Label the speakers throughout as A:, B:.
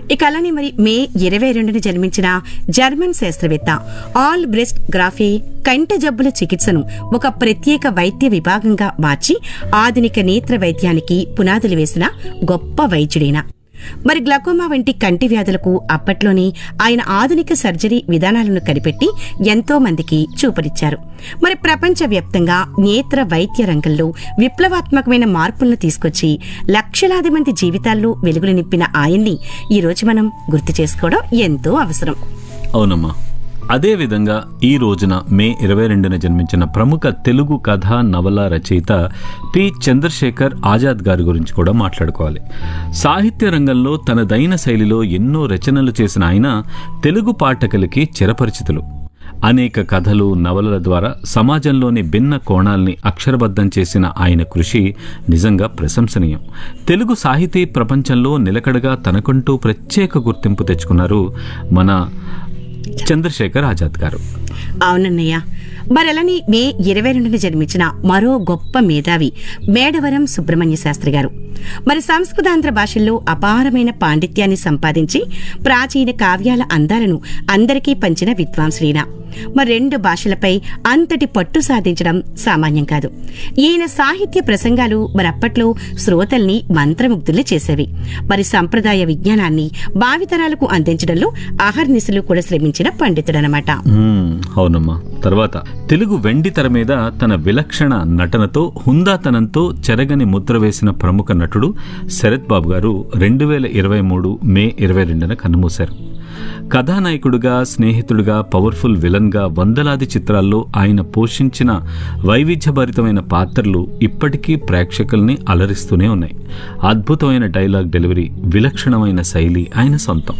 A: ఇక అలానే మరి మే ఇరవై రెండున జన్మించిన జర్మన్ శాస్త్రవేత్త ఆల్ బ్రెస్ట్ గ్రాఫీ కంటి జబ్బుల చికిత్సను ఒక ప్రత్యేక వైద్య విభాగంగా మార్చి ఆధునిక నేత్ర వైద్యానికి పునాదులు వేసిన గొప్ప వైద్యుడైన మరి గ్లకోమా వంటి కంటి వ్యాధులకు అప్పట్లోనే ఆయన ఆధునిక సర్జరీ విధానాలను కనిపెట్టి ఎంతో మందికి చూపరిచ్చారు మరి ప్రపంచవ్యాప్తంగా నేత్ర వైద్య రంగంలో విప్లవాత్మకమైన మార్పులను తీసుకొచ్చి లక్షలాది మంది జీవితాల్లో వెలుగులు నింపిన ఆయన్ని ఈ రోజు మనం గుర్తు చేసుకోవడం ఎంతో అవసరం
B: అవునమ్మా అదేవిధంగా ఈ రోజున మే ఇరవై రెండున జన్మించిన ప్రముఖ తెలుగు కథ నవల రచయిత పి చంద్రశేఖర్ ఆజాద్ గారి గురించి కూడా మాట్లాడుకోవాలి సాహిత్య రంగంలో తనదైన శైలిలో ఎన్నో రచనలు చేసిన ఆయన తెలుగు పాఠకులకి చిరపరిచితులు అనేక కథలు నవలల ద్వారా సమాజంలోని భిన్న కోణాల్ని అక్షరబద్ధం చేసిన ఆయన కృషి నిజంగా ప్రశంసనీయం తెలుగు సాహితీ ప్రపంచంలో నిలకడగా తనకంటూ ప్రత్యేక గుర్తింపు తెచ్చుకున్నారు మన చంద్రశేఖర్ ఆజాద్ గారు
A: అవునన్నయ్య మరలని మే ఇరవై రెండున జన్మించిన మరో గొప్ప మేధావి మేడవరం సుబ్రహ్మణ్య శాస్త్రి గారు మరి సంస్కృతాంధ్ర భాషల్లో అపారమైన పాండిత్యాన్ని సంపాదించి ప్రాచీన కావ్యాల అందాలను అందరికీ పంచిన విద్వాంసుడైన మరి రెండు భాషలపై అంతటి పట్టు సాధించడం సామాన్యం కాదు ఈయన సాహిత్య ప్రసంగాలు మరప్పట్లో శ్రోతల్ని మంత్రముగ్ధుల్ని చేసేవి మరి సంప్రదాయ విజ్ఞానాన్ని భావితరాలకు అందించడంలో అహర్నిశలు కూడా శ్రమించిన పండితుడనమాట
B: మ్మ్, అవునమ్మా తర్వాత తెలుగు వెండి తెర మీద తన విలక్షణ నటనతో హుందాతనంతో చెరగని ముద్ర వేసిన ప్రముఖ నటుడు శరత్ బాబు గారు రెండు వేల ఇరవై మూడు మే ఇరవై రెండున కన్నుమూశారు కథానాయకుడిగా స్నేహితుడిగా పవర్ఫుల్ విలన్గా వందలాది చిత్రాల్లో ఆయన పోషించిన వైవిధ్యభరితమైన పాత్రలు ఇప్పటికీ ప్రేక్షకుల్ని అలరిస్తూనే ఉన్నాయి అద్భుతమైన డైలాగ్ డెలివరీ విలక్షణమైన శైలి ఆయన సొంతం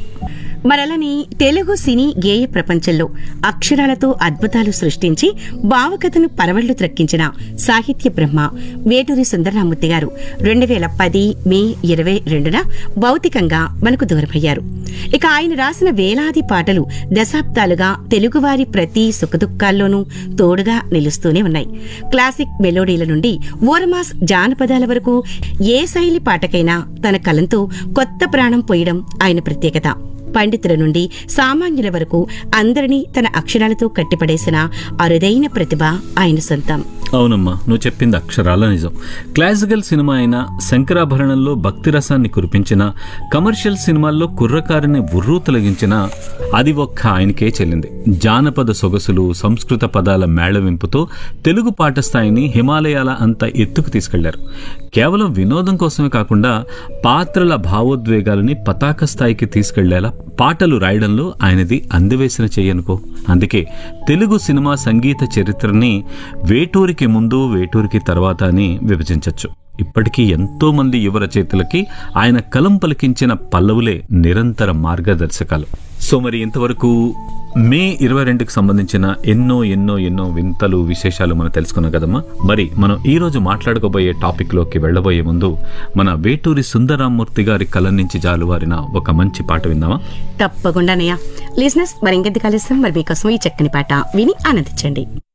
A: మరలని తెలుగు సినీ గేయ ప్రపంచంలో అక్షరాలతో అద్భుతాలు సృష్టించి భావకథను పరవళ్లు త్రక్కించిన సాహిత్య బ్రహ్మ వేటూరి సుందరరామూర్తి గారు రెండు వేల పది మే ఇరవై రెండున భౌతికంగా మనకు దూరమయ్యారు ఇక ఆయన రాసిన వేలాది పాటలు దశాబ్దాలుగా తెలుగువారి ప్రతి సుఖదుఖాల్లోనూ తోడుగా నిలుస్తూనే ఉన్నాయి క్లాసిక్ మెలోడీల నుండి ఓరమాస్ జానపదాల వరకు ఏ శైలి పాటకైనా తన కలంతో కొత్త ప్రాణం పోయడం ఆయన ప్రత్యేకత పండితుల నుండి సామాన్యుల వరకు అందరినీ తన అక్షరాలతో కట్టిపడేసిన అరుదైన ప్రతిభ ఆయన సొంతం
B: అవునమ్మా నువ్వు చెప్పింది అక్షరాల నిజం క్లాసికల్ సినిమా అయిన శంకరాభరణంలో భక్తి రసాన్ని కురిపించిన కమర్షియల్ సినిమాల్లో కుర్రకారిని ఉర్రూ తొలగించిన అది ఒక్క ఆయనకే చెల్లింది జానపద సొగసులు సంస్కృత పదాల మేళవింపుతో తెలుగు పాట స్థాయిని హిమాలయాల అంత ఎత్తుకు తీసుకెళ్లారు కేవలం వినోదం కోసమే కాకుండా పాత్రల భావోద్వేగాలని పతాక స్థాయికి తీసుకెళ్లేలా పాటలు రాయడంలో ఆయనది అందివేసిన చెయ్యనుకో అందుకే తెలుగు సినిమా సంగీత చరిత్రని వేటూరికి ముందు వేటూరికి తర్వాత అని విభజించవచ్చు ఇప్పటికీ ఎంతో మంది యువ రచయితలకి ఆయన కలం పలికించిన పల్లవులే నిరంతర మార్గదర్శకాలు సో మరి ఇంతవరకు మే ఇరవై రెండుకి సంబంధించిన ఎన్నో ఎన్నో ఎన్నో వింతలు విశేషాలు మనం తెలుసుకున్నాం కదమ్మా మరి మనం ఈ రోజు మాట్లాడుకోబోయే టాపిక్ లోకి వెళ్ళబోయే ముందు మన వేటూరి సుందరామూర్తి గారి కలం నుంచి జాలువారిన ఒక మంచి పాట విందామా
A: తప్పకుండానయ్యా లిజినెస్ మరి ఇంకెందుకు కలిస్తాం మరి మీకోసం ఈ చక్కని పాట విని ఆనందించండి